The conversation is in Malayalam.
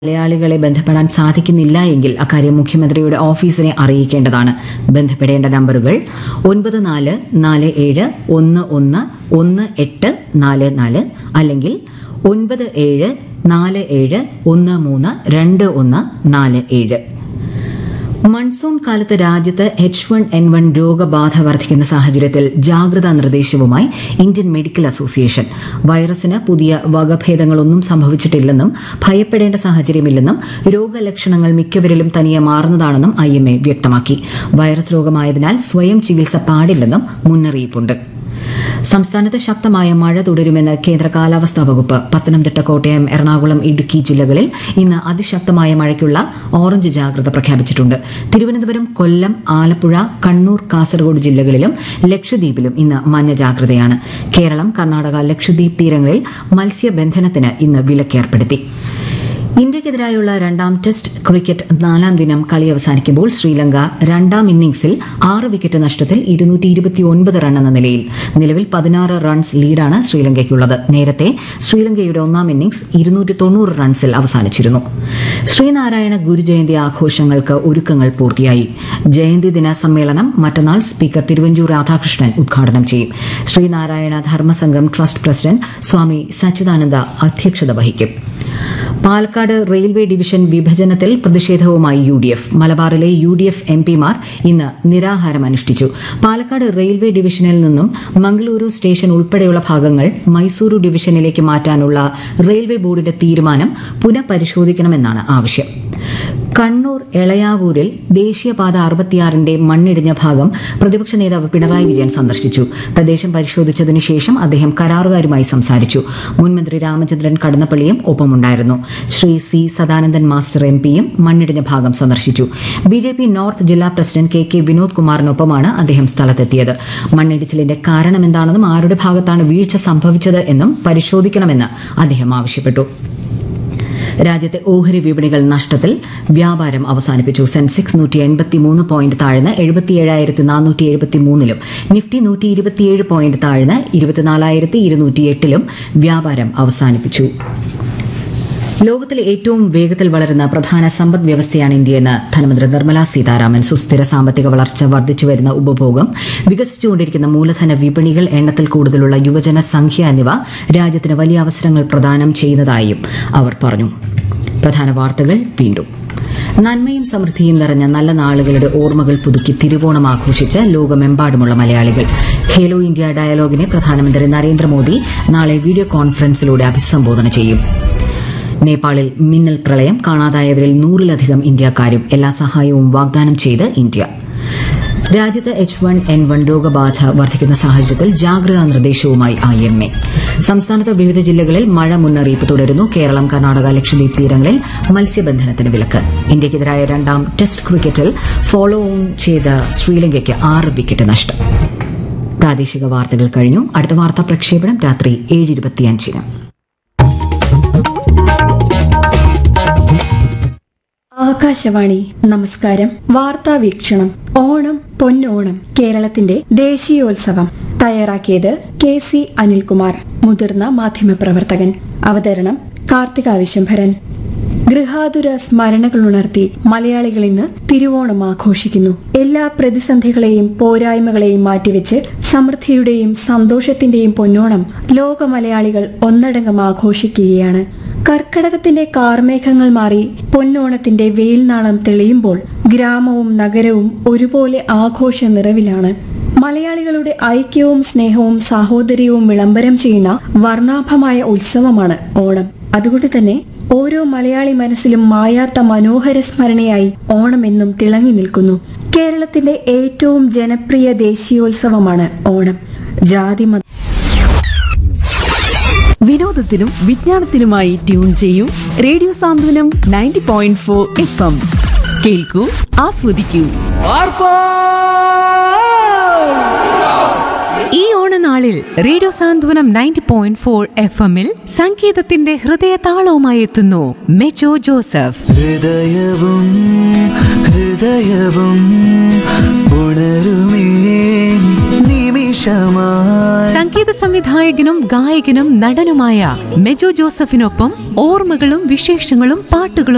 മലയാളികളെ ബന്ധപ്പെടാൻ സാധിക്കുന്നില്ല എങ്കിൽ അക്കാര്യം മുഖ്യമന്ത്രിയുടെ ഓഫീസിനെ അറിയിക്കേണ്ടതാണ് ബന്ധപ്പെടേണ്ട നമ്പറുകൾ ഒൻപത് നാല് നാല് ഏഴ് ഒന്ന് ഒന്ന് ഒന്ന് എട്ട് നാല് നാല് അല്ലെങ്കിൽ ഒൻപത് ഏഴ് നാല് ഏഴ് ഒന്ന് മൂന്ന് രണ്ട് ഒന്ന് നാല് ഏഴ് മൺസൂൺ കാലത്ത് രാജ്യത്ത് എച്ച് വൺ എൻ വൺ രോഗബാധ വർദ്ധിക്കുന്ന സാഹചര്യത്തിൽ ജാഗ്രതാ നിർദ്ദേശവുമായി ഇന്ത്യൻ മെഡിക്കൽ അസോസിയേഷൻ വൈറസിന് പുതിയ വകഭേദങ്ങളൊന്നും സംഭവിച്ചിട്ടില്ലെന്നും ഭയപ്പെടേണ്ട സാഹചര്യമില്ലെന്നും രോഗലക്ഷണങ്ങൾ മിക്കവരിലും തനിയെ മാറുന്നതാണെന്നും ഐ എം എ വ്യക്തമാക്കി വൈറസ് രോഗമായതിനാൽ സ്വയം ചികിത്സ പാടില്ലെന്നും മുന്നറിയിപ്പുണ്ട് സംസ്ഥാനത്ത് ശക്തമായ മഴ തുടരുമെന്ന് കേന്ദ്ര കാലാവസ്ഥാ വകുപ്പ് പത്തനംതിട്ട കോട്ടയം എറണാകുളം ഇടുക്കി ജില്ലകളിൽ ഇന്ന് അതിശക്തമായ മഴയ്ക്കുള്ള ഓറഞ്ച് ജാഗ്രത പ്രഖ്യാപിച്ചിട്ടുണ്ട് തിരുവനന്തപുരം കൊല്ലം ആലപ്പുഴ കണ്ണൂർ കാസർഗോഡ് ജില്ലകളിലും ലക്ഷദ്വീപിലും ഇന്ന് മഞ്ഞ ജാഗ്രതയാണ് കേരളം കർണാടക ലക്ഷദ്വീപ് തീരങ്ങളിൽ മത്സ്യബന്ധനത്തിന് ഇന്ന് വിലക്കേർപ്പെടുത്തി ഇന്ത്യക്കെതിരായുള്ള രണ്ടാം ടെസ്റ്റ് ക്രിക്കറ്റ് നാലാം ദിനം കളി അവസാനിക്കുമ്പോൾ ശ്രീലങ്ക രണ്ടാം ഇന്നിംഗ്സിൽ ആറ് വിക്കറ്റ് നഷ്ടത്തിൽ ഇരുന്നൂറ്റി ഇരുപത്തിയൊൻപത് റൺ എന്ന നിലയിൽ നിലവിൽ പതിനാറ് റൺസ് ലീഡാണ് ശ്രീലങ്കയ്ക്കുള്ളത് നേരത്തെ ശ്രീലങ്കയുടെ ഒന്നാം ഇന്നിംഗ്സ് ഇരുന്നൂറ്റി തൊണ്ണൂറ് റൺസിൽ അവസാനിച്ചിരുന്നു ശ്രീനാരായണ ഗുരുജയന്തി ആഘോഷങ്ങൾക്ക് ഒരുക്കങ്ങൾ പൂർത്തിയായി ജയന്തി ദിന സമ്മേളനം മറ്റന്നാൾ സ്പീക്കർ തിരുവഞ്ചൂർ രാധാകൃഷ്ണൻ ഉദ്ഘാടനം ചെയ്യും ശ്രീനാരായണ ധർമ്മസംഘം ട്രസ്റ്റ് പ്രസിഡന്റ് സ്വാമി സച്ചിദാനന്ദ അധ്യക്ഷത വഹിക്കും പാലക്കാട് റെയിൽവേ ഡിവിഷൻ വിഭജനത്തിൽ പ്രതിഷേധവുമായി യു ഡി എഫ് മലബാറിലെ യു ഡി എഫ് എം പിമാർ ഇന്ന് നിരാഹാരം അനുഷ്ഠിച്ചു പാലക്കാട് റെയിൽവേ ഡിവിഷനിൽ നിന്നും മംഗളൂരു സ്റ്റേഷൻ ഉൾപ്പെടെയുള്ള ഭാഗങ്ങൾ മൈസൂരു ഡിവിഷനിലേക്ക് മാറ്റാനുള്ള റെയിൽവേ ബോർഡിന്റെ തീരുമാനം പുനഃപരിശോധിക്കണമെന്നാണ് ആവശ്യം കണ്ണൂർ എളയാവൂരിൽ ദേശീയപാത അറുപത്തിയാറിന്റെ മണ്ണിടിഞ്ഞ ഭാഗം പ്രതിപക്ഷ നേതാവ് പിണറായി വിജയൻ സന്ദർശിച്ചു പ്രദേശം പരിശോധിച്ചതിനു ശേഷം അദ്ദേഹം കരാറുകാരുമായി സംസാരിച്ചു മുൻമന്ത്രി രാമചന്ദ്രൻ കടന്നപ്പള്ളിയും ഒപ്പമുണ്ടായിരുന്നു Sri C Sadanandan master M പിയും മണ്ണിടിഞ്ഞ ഭാഗം സന്ദർശിച്ചു ബി ജെ പി നോർത്ത് ജില്ലാ പ്രസിഡന്റ് കെ കെ വിനോദ് കുമാറിനൊപ്പമാണ് അദ്ദേഹം സ്ഥലത്തെത്തിയത് മണ്ണിടിച്ചിലിന്റെ കാരണമെന്താണെന്നും ആരുടെ ഭാഗത്താണ് വീഴ്ച സംഭവിച്ചത് എന്നും പരിശോധിക്കണമെന്ന് അദ്ദേഹം ആവശ്യപ്പെട്ടു രാജ്യത്തെ ഓഹരി വിപണികൾ നഷ്ടത്തിൽ വ്യാപാരം അവസാനിപ്പിച്ചു സെൻസെക്സ് നൂറ്റി എൺപത്തിമൂന്ന് പോയിന്റ് താഴ്ന്ന് എഴുപത്തിയേഴായിരത്തി നാനൂറ്റി എഴുപത്തിമൂന്നിലും നിഫ്റ്റി നൂറ്റി ഇരുപത്തിയേഴ് പോയിന്റ് താഴ്ന്ന് ഇരുപത്തിനാലായിരത്തി ഇരുന്നൂറ്റി എട്ടിലും വ്യാപാരം അവസാനിപ്പിച്ചു ലോകത്തിലെ ഏറ്റവും വേഗത്തിൽ വളരുന്ന പ്രധാന സമ്പദ് വ്യവസ്ഥയാണ് ഇന്ത്യയെന്ന് ധനമന്ത്രി നിർമ്മല സീതാരാമൻ സുസ്ഥിര സാമ്പത്തിക വളർച്ച വർദ്ധിച്ചുവരുന്ന ഉപഭോഗം വികസിച്ചുകൊണ്ടിരിക്കുന്ന മൂലധന വിപണികൾ എണ്ണത്തിൽ കൂടുതലുള്ള യുവജന സംഖ്യ എന്നിവ രാജ്യത്തിന് വലിയ അവസരങ്ങൾ പ്രദാനം ചെയ്യുന്നതായും അവർ പറഞ്ഞു പ്രധാന വാർത്തകൾ വീണ്ടും നന്മയും സമൃദ്ധിയും നിറഞ്ഞ നല്ല നാളുകളുടെ ഓർമ്മകൾ പുതുക്കി തിരുവോണം ആഘോഷിച്ച് ലോകമെമ്പാടുമുള്ള മലയാളികൾ ഖേലോ ഇന്ത്യ ഡയലോഗിനെ പ്രധാനമന്ത്രി നരേന്ദ്രമോദി നാളെ വീഡിയോ കോൺഫറൻസിലൂടെ അഭിസംബോധന ചെയ്യും നേപ്പാളിൽ മിന്നൽ പ്രളയം കാണാതായവരിൽ നൂറിലധികം ഇന്ത്യക്കാരും എല്ലാ സഹായവും വാഗ്ദാനം ചെയ്ത് ഇന്ത്യ രാജ്യത്ത് എച്ച് വൺ എൻ വൺ രോഗബാധ വർദ്ധിക്കുന്ന സാഹചര്യത്തിൽ ജാഗ്രതാ നിർദ്ദേശവുമായി ഐ എം എ സംസ്ഥാനത്ത് വിവിധ ജില്ലകളിൽ മഴ മുന്നറിയിപ്പ് തുടരുന്നു കേരളം കർണാടക ലക്ഷദ്വീപ് തീരങ്ങളിൽ മത്സ്യബന്ധനത്തിന് വിലക്ക് ഇന്ത്യക്കെതിരായ രണ്ടാം ടെസ്റ്റ് ക്രിക്കറ്റിൽ ഫോളോ ഓൺ ചെയ്ത ശ്രീലങ്കയ്ക്ക് ആറ് വിക്കറ്റ് നഷ്ടം പ്രാദേശിക വാർത്തകൾ കഴിഞ്ഞു അടുത്ത വാർത്താ പ്രക്ഷേപണം രാത്രി ഏഴ് ഇരുപത്തിയഞ്ചിന് ആകാശവാണി നമസ്കാരം വാർത്താ വീക്ഷണം ഓണം പൊന്നോണം കേരളത്തിന്റെ ദേശീയോത്സവം തയ്യാറാക്കിയത് കെ സി അനിൽകുമാർ മുതിർന്ന മാധ്യമപ്രവർത്തകൻ അവതരണം കാർത്തിക വിശംഭരൻ ഗൃഹാതുര സ്മരണകൾ ഉണർത്തി മലയാളികൾ ഇന്ന് തിരുവോണം ആഘോഷിക്കുന്നു എല്ലാ പ്രതിസന്ധികളെയും പോരായ്മകളെയും മാറ്റിവെച്ച് സമൃദ്ധിയുടെയും സന്തോഷത്തിന്റെയും പൊന്നോണം ലോക മലയാളികൾ ഒന്നടങ്കം ആഘോഷിക്കുകയാണ് കർക്കടകത്തിന്റെ കാർമേഘങ്ങൾ മാറി പൊന്നോണത്തിന്റെ വെയിൽനാളം തെളിയുമ്പോൾ ഗ്രാമവും നഗരവും ഒരുപോലെ ആഘോഷ നിറവിലാണ് മലയാളികളുടെ ഐക്യവും സ്നേഹവും സാഹോദര്യവും വിളംബരം ചെയ്യുന്ന വർണ്ണാഭമായ ഉത്സവമാണ് ഓണം അതുകൊണ്ട് തന്നെ ഓരോ മലയാളി മനസ്സിലും മായാത്ത മനോഹര സ്മരണയായി ഓണം എന്നും തിളങ്ങി നിൽക്കുന്നു കേരളത്തിന്റെ ഏറ്റവും ജനപ്രിയ ദേശീയോത്സവമാണ് ഓണം ജാതി മത വിനോദത്തിനും വിജ്ഞാനത്തിനുമായി ട്യൂൺ ചെയ്യൂ radio Santhwanam ninety point four F M കേൾക്കൂ ആസ്വദിക്കൂ ഈ ഓണനാളിൽ radio Santhwanam ninety point four F എമ്മിൽ സംഗീതത്തിന്റെ ഹൃദയതാളവുമായി എത്തുന്നു മെച്ചോ ജോസഫ് ഹൃദയവും ഹൃദയവും ഉണരുമേ നിമിഷമായി സംഗീത സംവിധായകനും ഗായകനും നടനുമായ മെജോ ജോസഫിനൊപ്പം ഓർമ്മകളും വിശേഷങ്ങളും പാട്ടുകളും